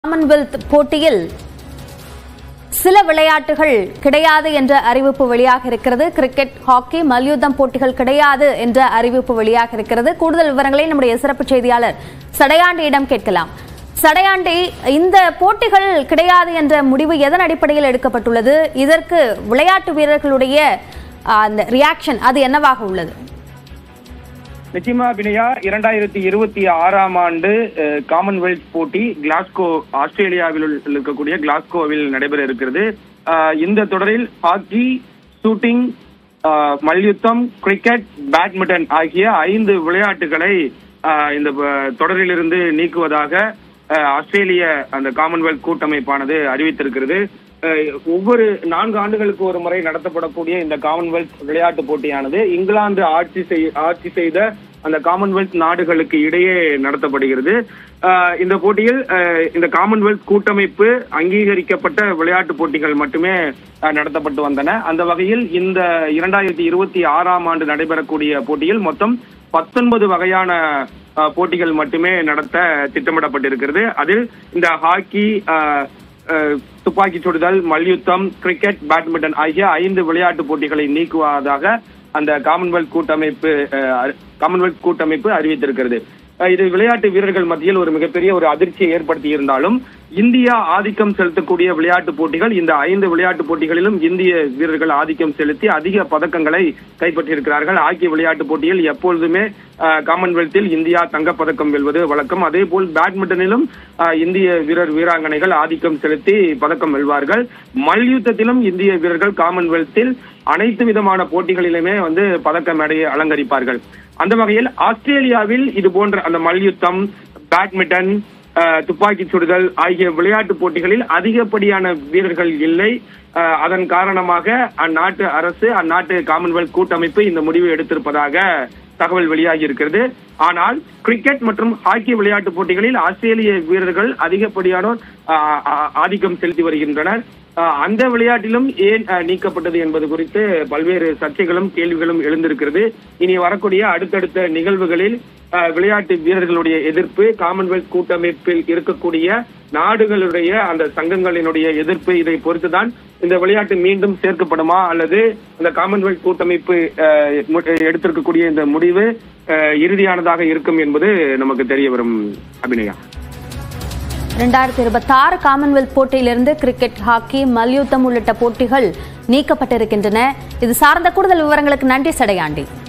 Commonwealth போட்டியில் சில விளையாட்டுகள் கிடையாது என்ற அறிவிப்பு வெளியாக இருக்கிறது கிரிக்கெட் ஹாக்கி மல்யுத்தம் போட்டிகள் கிடையாது என்ற அறிவிப்பு வெளியாக இருக்கிறது கூடுதல் விவரங்களை நம்முடைய சிறப்பு செய்தியாளர் சடையாண்டியிடம் கேட்கலாம் சடையாண்டி இந்த போட்டிகள் கிடையாது என்ற முடிவு எதன் அடிப்படையில் எடுக்கப்பட்டுள்ளது இதற்கு விளையாட்டு வீரர்களுடைய ஆ, அந்த ரியாக்ஷன் அது என்னவாக உள்ளது நிச்சயமா வினயா இரண்டாயிரத்தி இருபத்தி ஆறாம் ஆண்டு அஹ், காமன்வெல்த் போட்டி கிளாஸ்கோ ஆஸ்திரேலியாவில் உள்ள- இருக்கக்கூடிய கிளாஸ்கோவில் நடைபெற இருக்கிறது அஹ், இந்த தொடரில் ஹாக்கி ஷூட்டிங் அஹ், மல்யுத்தம் கிரிக்கெட் பேட்மிண்டன் ஆகிய ஐந்து விளையாட்டுகளை அஹ், இந்த அஹ், தொடரிலிருந்து நீக்குவதாக அஹ், ஆஸ்திரேலிய அந்த காமன்வெல்த் கூட்டமைப்பானது அறிவித்திருக்கிறது அஹ், ஒவ்வொரு நான்கு ஆண்டுகளுக்கு ஒரு முறை நடத்தப்படக்கூடிய இந்த காமன்வெல்த் விளையாட்டு போட்டியானது இங்கிலாந்து ஆட்சி செய் ஆட்சி செய்த அந்த காமன்வெல்த் நாடுகளுக்கு இடையே நடத்தப்படுகிறது அஹ், இந்த போட்டியில் அஹ், இந்த காமன்வெல்த் கூட்டமைப்பு அங்கீகரிக்கப்பட்ட விளையாட்டு போட்டிகள் மட்டுமே அஹ், நடத்தப்பட்டு வந்தன அந்த வகையில் இந்த இரண்டாயிரத்தி இருபத்தி ஆறாம் ஆண்டு நடைபெறக்கூடிய போட்டியில் மொத்தம் பத்தொன்பது வகையான அஹ், போட்டிகள் மட்டுமே நடத்த திட்டமிடப்பட்டிருக்கிறது அதில் இந்த ஹாக்கி அஹ், அஹ், துப்பாக்கிச் சுடுதல் மல்யுத்தம் கிரிக்கெட் பேட்மிண்டன் ஆகிய ஐந்து விளையாட்டு போட்டிகளை நீக்குவதாக அந்த காமன்வெல்த் கூட்டமைப்பு அஹ், அறி- காமன்வெல்த் கூட்டமைப்பு அறிவித்திருக்கிறது அஹ், இது விளையாட்டு வீரர்கள் மத்தியில் ஒரு மிகப்பெரிய ஒரு அதிர்ச்சியை ஏற்படுத்தி இருந்தாலும் இந்தியா ஆதிக்கம் செலுத்தக்கூடிய விளையாட்டு போட்டிகள் இந்த ஐந்து விளையாட்டு போட்டிகளிலும் இந்திய வீரர்கள் ஆதிக்கம் செலுத்தி அதிக பதக்கங்களை கைப்பற்றியிருக்கிறார்கள் ஹாக்கி விளையாட்டு போட்டியில் எப்பொழுதுமே அஹ், காமன்வெல்த்தில் இந்தியா தங்கப்பதக்கம் வெல்வது வழக்கம் அதே போல் பேட்மிண்டனிலும் அஹ், இந்திய வீரர் வீராங்கனைகள் ஆதிக்கம் செலுத்தி பதக்கம் வெல்வார்கள் மல்யுத்தத்திலும் இந்திய வீரர்கள் காமன்வெல்த்தில் அனைத்து விதமான போட்டிகளிலுமே வந்து பதக்க மேடையை அலங்கரிப்பார்கள் அந்த வகையில் ஆஸ்திரேலியாவில் இது போன்ற அந்த மல்யுத்தம் பேட்மிண்டன் அஹ், துப்பாக்கிச் சுடுதல் ஆகிய விளையாட்டு போட்டிகளில் அதிகப்படியான வீரர்கள் இல்லை அஹ், அதன் காரணமாக அந்நாட்டு அரசு அந்நாட்டு காமன்வெல்த் கூட்டமைப்பு இந்த முடிவை எடுத்திருப்பதாக தகவல் வெளியாகி இருக்கிறது ஆனால் கிரிக்கெட் மற்றும் ஹாக்கி விளையாட்டு போட்டிகளில் ஆஸ்திரேலிய வீரர்கள் அதிகப்படியானோர் அஹ், அஹ், ஆதிக்கம் செலுத்தி வருகின்றனர் அஹ், அந்த விளையாட்டிலும் ஏன் அஹ், நீக்கப்பட்டது என்பது குறித்து பல்வேறு சர்ச்சைகளும் கேள்விகளும் எழுந்திருக்கிறது இனி வரக்கூடிய அடுத்தடுத்த நிகழ்வுகளில் அஹ், விளையாட்டு வீரர்களுடைய எதிர்ப்பு காமன்வெல்த் கூட்டமைப்பில் இருக்கக்கூடிய நாடுகளுடைய அந்த சங்கங்களினுடைய எதிர்ப்பு இதை பொறுத்துதான் இந்த விளையாட்டு மீண்டும் சேர்க்கப்படுமா அல்லது இந்த காமன்வெல்த் கூட்டமைப்பு அஹ், மு- எடுத்திருக்கக்கூடிய இந்த முடிவு அஹ், இறுதியானதாக இருக்கும் என்பது நமக்கு தெரிய வரும் அபிநயா இரண்டாயிரத்தி இருபத்தி ஆறு காமன்வெல்த் போட்டியிலிருந்து கிரிக்கெட் ஹாக்கி மல்யுத்தம் உள்ளிட்ட போட்டிகள் நீக்கப்பட்டிருக்கின்றன இது சார்ந்த கூடுதல் விவரங்களுக்கு நன்றி சடையாண்டி